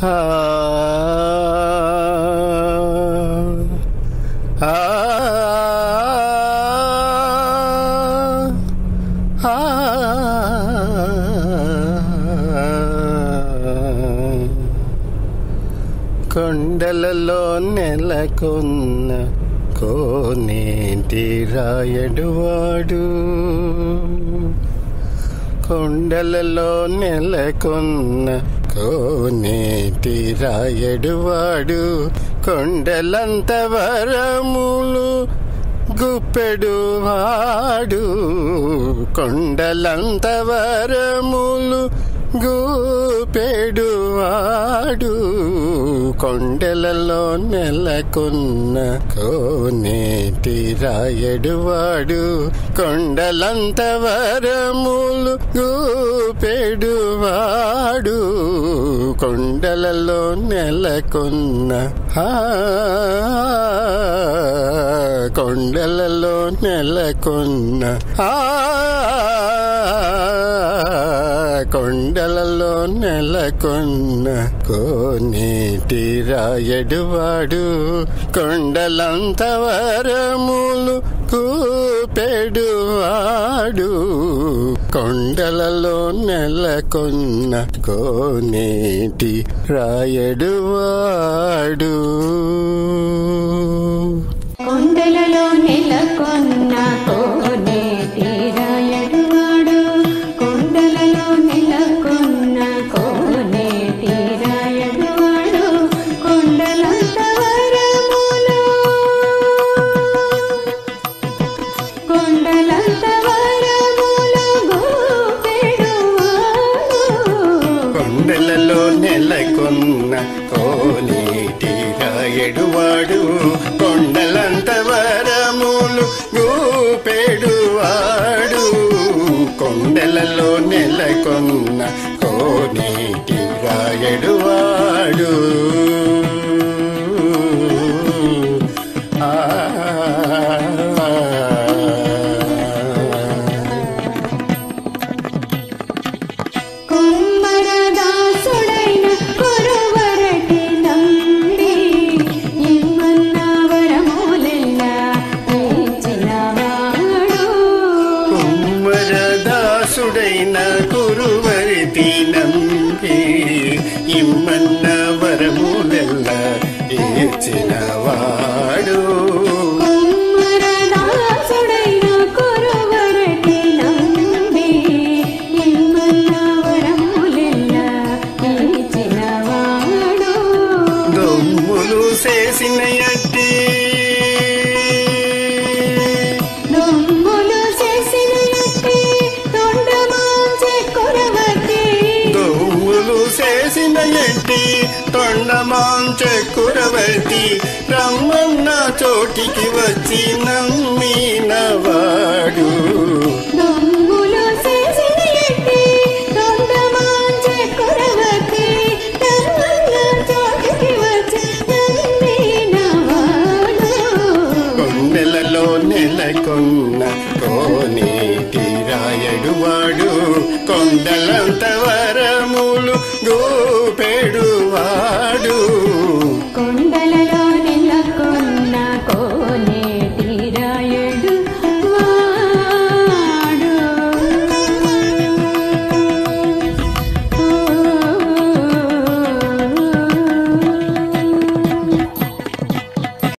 ఆ ఆ ఆ కొండలలో నెలకొన్న కోనేటి రాయడువాడు కొండలలో నెలకొన్న కోనేటి రాయడువాడు కొండలంత వరములు గుప్పెడు వాడు కొండలంత వరములు గూపెడు వాడు కొండలలో నెలకొన్న కోనేటి రాయడువాడు కొండలంత వరములు గూపెడు వాడు కొండలలో నెలకొన్న ఆ కొండలలో నెలకొన్న ఆ కొండలలో నెలకొన్న కోనేటి రాయడువాడు కొండలంత వరములు కూపెడువాడు కొండలలో నెలకొన్న కోనేటి రాయడువాడు కొండలలో నెలకొన్న కోనేటి రాయడువాడు కొండలలో నెలకొన్న కోనేటి రాయడువాడు కొండలంత వరములు కొండలంత వరములు గోపెడువాడు కొండలలో నెలకొన్న కోనేటి రాయడువాడు కొండలంత వరములు గూపెడువాడు కొండలలో నెలకొన్న కోనేటి రాయడువాడు ఆ కుమ్మరదాసుడైన కురువరటి నంబి ఇమ్మన్న వరములెల్ల ఇచ్చినవాడు కుమ్మరదాసుడైన కురువరితి నంబి ఇమ్మన్న వరములెల్ల ఇచ్చినవాడు కుమ్మరదాసుడైన కురువరటి నంబి ఇమ్మన్న వరములెల్ల ఇచ్చినవాడు దొమ్ములు చేసిన ఎట్టి దొంగులు చేసిన ఎట్టి తొండమాంచె కురవతి దొమ్ములు చేసిన ఎట్టి తొండమాంచె కురవతి రమ్మన్న చోటికి వచ్చి నమ్మినవాడు